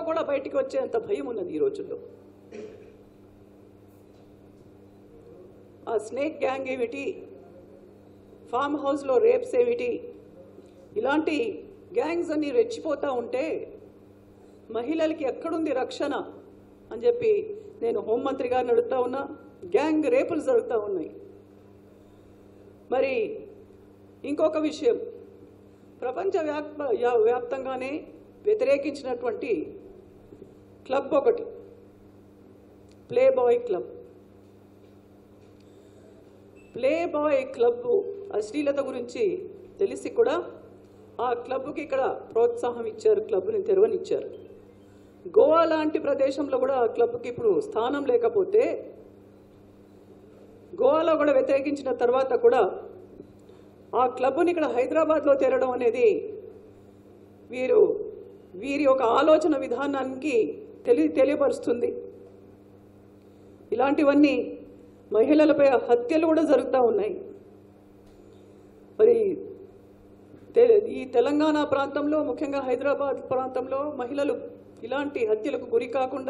కూడా బయటికి వచ్చేంత భయం ఉన్నది ఈ రోజుల్లో ఆ స్నేక్ గ్యాంగ్ ఏమిటి ఫామ్ హౌస్లో రేప్స్ ఏమిటి ఇలాంటి గ్యాంగ్స్ అన్ని రెచ్చిపోతూ ఉంటే మహిళలకి ఎక్కడుంది రక్షణ అని చెప్పి నేను హోంమంత్రి గారిని అడుగుతా ఉన్నా గ్యాంగ్ రేపులు జరుగుతూ ఉన్నాయి మరి ఇంకొక విషయం ప్రపంచ వ్యాప్త యా- వ్యాప్తంగానే వ్యతిరేకించినటువంటి క్లబ్ ఒకటి playboy club playboy club అశ్లీలత గురించి తెలిసి కూడా ఆ క్లబ్కి ఇక్కడ ప్రోత్సాహం ఇచ్చారు క్లబ్ని తెరవనిచ్చారు గోవా లాంటి ప్రదేశంలో కూడా ఆ క్లబ్కి ఇప్పుడు స్థానం లేకపోతే గోవాలో కూడా వ్యతిరేకించిన తర్వాత కూడా ఆ క్లబ్ని ఇక్కడ హైదరాబాద్లో తెరడం అనేది వీరు వీరి యొక్క ఆలోచన విధానానికి తెలి తెలియపరుస్తుంది ఇలాంటివన్నీ మహిళలపై హత్యలు కూడా జరుగుతూ ఉన్నాయి మరి తె- ఈ తెలంగాణ ప్రాంతంలో ముఖ్యంగా హైదరాబాద్ ప్రాంతంలో మహిళలు ఇలాంటి హత్యలకు గురి కాకుండా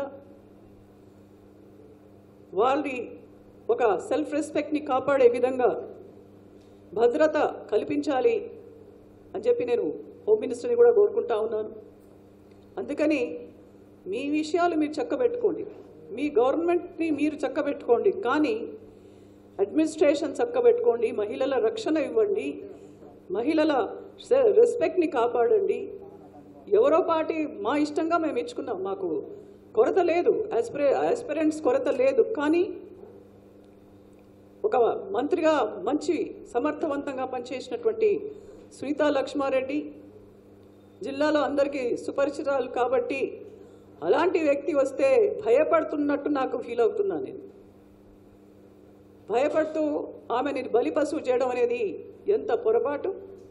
వాళ్ళి ఒక సెల్ఫ్ రెస్పెక్ట్ని కాపాడే విధంగా భద్రత కల్పించాలి అని చెప్పి నేను హోమ్ మినిస్టర్ని కూడా కోరుకుంటా ఉన్నాను అందుకని మీ విషయాలు మీరు చక్కబెట్టుకోండి మీ గవర్నమెంట్ని మీరు చక్కబెట్టుకోండి కానీ అడ్మినిస్ట్రేషన్ చక్కబెట్టుకోండి మహిళల రక్షణ ఇవ్వండి మహిళల సె- రెస్పెక్ట్ని కాపాడండి ఎవరో పాటి మా ఇష్టంగా మేము ఇచ్చుకున్నాం మాకు కొరత లేదు ఆస్పిరే ఆస్పిరెంట్స్ కొరత లేదు కానీ ఒక మంత్రిగా మంచి సమర్థవంతంగా పనిచేసినటువంటి సునీతా లక్ష్మారెడ్డి జిల్లాలో అందరికీ సుపరిచితాలు కాబట్టి అలాంటి వ్యక్తి వస్తే భయపడుతున్నట్టు నాకు ఫీల్ అవుతున్నా నేను భయపడుతూ ఆమెని బలి పశువు చేయడం అనేది ఎంత పొరపాటు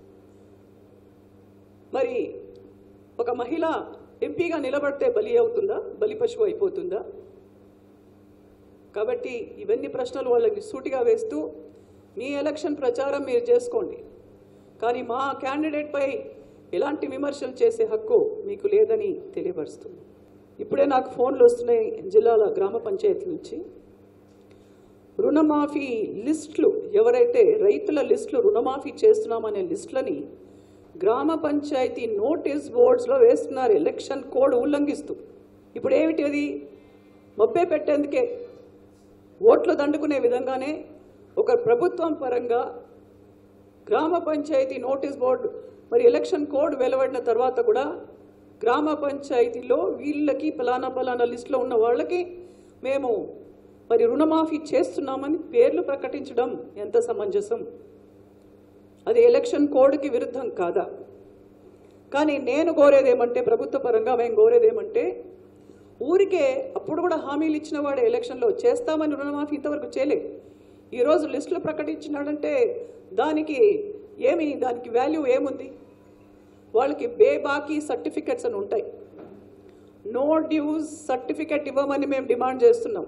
మరి ఒక మహిళ ఎంపీగా నిలబడితే బలి అవుతుందా బలి పశువు అయిపోతుందా కాబట్టి ఇవన్నీ ప్రశ్నలు వాళ్ళకి సూటిగా వేస్తూ మీ ఎలక్షన్ ప్రచారం మీరు చేసుకోండి కానీ మా క్యాండిడేట్పై ఎలాంటి విమర్శలు చేసే హక్కు మీకు లేదని తెలియపరుస్తుంది ఇప్పుడే నాకు ఫోన్లు వస్తున్నాయి జిల్లాల గ్రామ పంచాయతీ నుంచి రుణమాఫీ లిస్టులు ఎవరైతే రైతుల లిస్టులు రుణమాఫీ చేస్తున్నామనే లిస్టులని గ్రామ పంచాయతీ నోటీస్ బోర్డ్స్లో వేస్తున్నారు ఎలక్షన్ కోడ్ ఉల్లంఘిస్తూ ఇప్పుడు ఏమిటి అది మొబ్బే పెట్టేందుకే ఓట్లు దండుకునే విధంగానే ఒక ప్రభుత్వం పరంగా గ్రామ పంచాయతీ నోటీస్ బోర్డు మరి ఎలక్షన్ కోడ్ వెలువడిన తర్వాత కూడా గ్రామ పంచాయతీలో వీళ్ళకి ఫలానా ఫలానా లిస్టులో ఉన్న వాళ్ళకి మేము మరి రుణమాఫీ చేస్తున్నామని పేర్లు ప్రకటించడం ఎంత సమంజసం అది ఎలక్షన్ కోడ్కి విరుద్ధం కాదా కానీ నేను కోరేదేమంటే ప్రభుత్వ పరంగా మేము కోరేదేమంటే ఊరికే అప్పుడు కూడా హామీలు ఇచ్చిన వాడే ఎలక్షన్లో చేస్తామని రుణమాఫీ ఇంతవరకు చేయలే ఈరోజు లిస్టులు ప్రకటించినాడంటే దానికి ఏమి దానికి వాల్యూ ఏముంది వాళ్ళకి బేబాకీ సర్టిఫికెట్స్ అని ఉంటాయి నో డ్యూస్ సర్టిఫికెట్ ఇవ్వమని మేము డిమాండ్ చేస్తున్నాం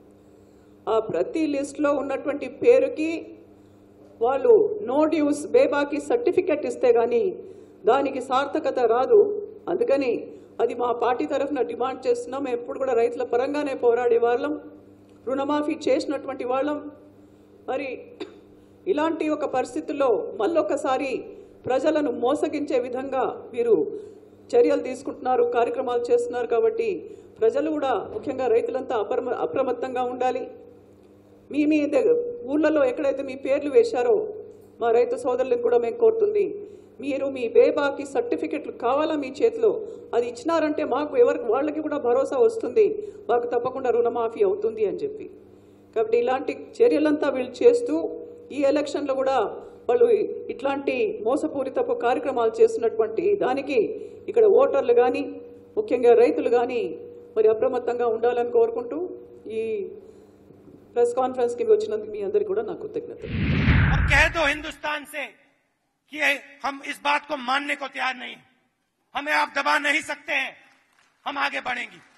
ఆ ప్రతి లిస్ట్లో ఉన్నటువంటి పేరుకి వాళ్ళు నో డ్యూస్ బేబాకి సర్టిఫికెట్ ఇస్తే కానీ దానికి సార్థకత రాదు అందుకని అది మా పార్టీ తరఫున డిమాండ్ చేస్తున్నాం మేము ఎప్పుడు కూడా రైతుల పరంగానే పోరాడే వాళ్ళం రుణమాఫీ చేసినటువంటి వాళ్ళం మరి ఇలాంటి ఒక పరిస్థితుల్లో మళ్ళొకసారి ప్రజలను మోసగించే విధంగా వీరు చర్యలు తీసుకుంటున్నారు కార్యక్రమాలు చేస్తున్నారు కాబట్టి ప్రజలు కూడా ముఖ్యంగా రైతులంతా అప్రమ అప్రమత్తంగా ఉండాలి మీ మీ దగ్గ- ఊళ్ళలో ఎక్కడైతే మీ పేర్లు వేశారో మా రైతు సోదరులకు కూడా మేము కోరుతుంది మీరు మీ బేబాకి సర్టిఫికెట్లు కావాలా మీ చేతిలో అది ఇచ్చినారంటే మాకు ఎవరికి వాళ్ళకి కూడా భరోసా వస్తుంది మాకు తప్పకుండా రుణమాఫీ అవుతుంది అని చెప్పి కాబట్టి ఇలాంటి చర్యలంతా వీళ్ళు చేస్తూ ఈ ఎలక్షన్లో కూడా వాళ్ళు ఇట్లాంటి మోసపూరితపు కార్యక్రమాలు చేస్తున్నటువంటి దానికి ఇక్కడ ఓటర్లు కానీ ముఖ్యంగా రైతులు కానీ మరి అప్రమత్తంగా ఉండాలని కోరుకుంటూ ఈ ప్రెస్ కాన్ఫరెన్స్కి వచ్చినందుకు మీ అందరికీ కూడా నా కృతజ్ఞతలు और कह दो हिंदुस्तान से कि हम इस बात को मानने को तैयार नहीं हैं। हमें आप दबा नहीं सकते हैं हम आगे बढ़ेंगे